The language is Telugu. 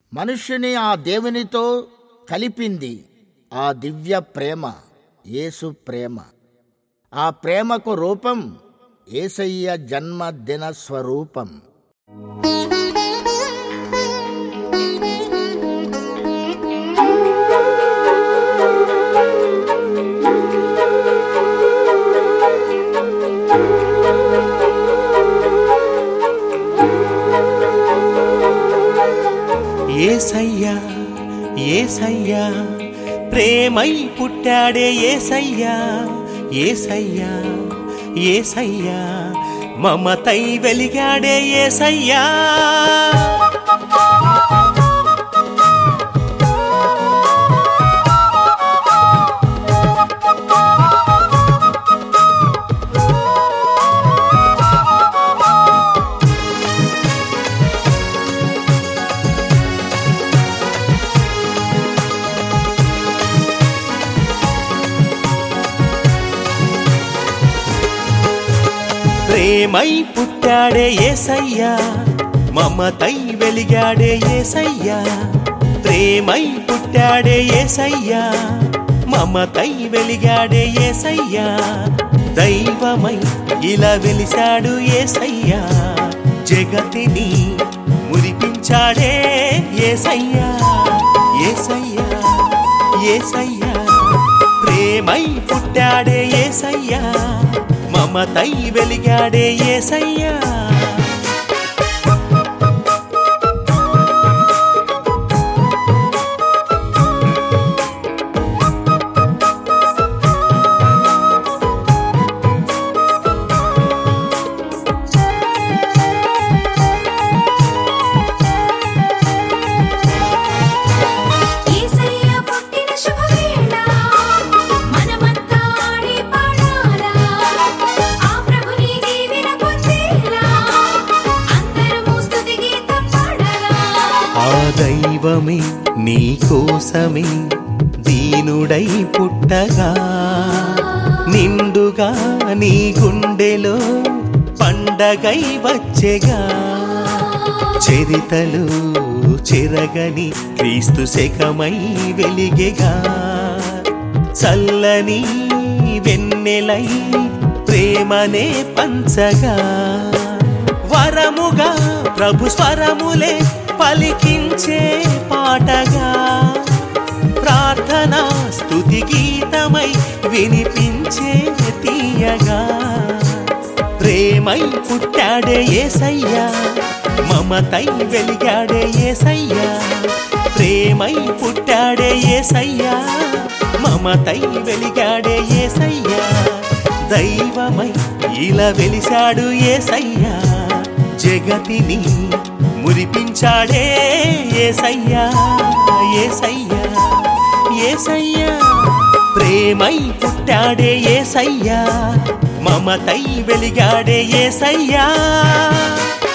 మనుష్యుని ఆ దేవునితో కలిపింది ఆ దివ్య ప్రేమ యేసు ప్రేమ ఆ ప్రేమకు రూపం ఏసయ్య జన్మదిన స్వరూపం ఏసయ్యా ఏసయ్యా ప్రేమై పుట్టాడే ఏసయ్యా ఏసయ్యా ఏసయ్యా మమతై వెలిగాడే ఏసయ్యా ప్రేమై పుట్టాడే ఏసయ్యా మమతై వెలిగాడే ఏసయ్యా ప్రేమై పుట్టాడే ఏసయ్యా మమతై వెలిగాడే ఏసయ్యా దైవమై ఇలా వెలిశాడు ఏసయ్యా జగతిని మురిపించాడే ఏసయ్యా ఏసయ్యా ఏసయ్యా ప్రేమై పుట్టాడే ఏసయ్యా మమతై వెలిగాడే ఏసయ్యా యేసయ్య పుట్టిన శుభవేళ మనమంతా ఆడి పాడాలా ఆ ప్రభుని దీవెన పొందేలా అందరము స్తుతి గీతం పాడాలా ఆ దైవమే నీ కోసమే దీనుడై పుట్టగా నిండుగా నీ గుండెలో పండగై వచ్చెగా చరితలు చెరగని క్రీస్తు శకమై వెలిగెగా చల్లని వెన్నెలై ప్రేమనే పంచగా వరముగా ప్రభు స్వరములే పలికించే పాటగా ప్రార్థన స్తుతి గీతమై వినిపించే తీయగా ప్రేమై పుట్టాడే ఏసయ్యా మమతై వెలిగాడే ఏసయ్యా ప్రేమై పుట్టాడే ఏసయ్యా మమతై వెలిగాడే ఏసయ్యా దైవమై ఇలా వెలిశాడు ఏసయ్యా జగతిని మురిపించాడే ఏసయ్యా ఏసయ్యా ఏసయ్యా ప్రేమై పుట్టాడే ఏసయ్యా మమతై వెలిగాడే ఏసయ్యా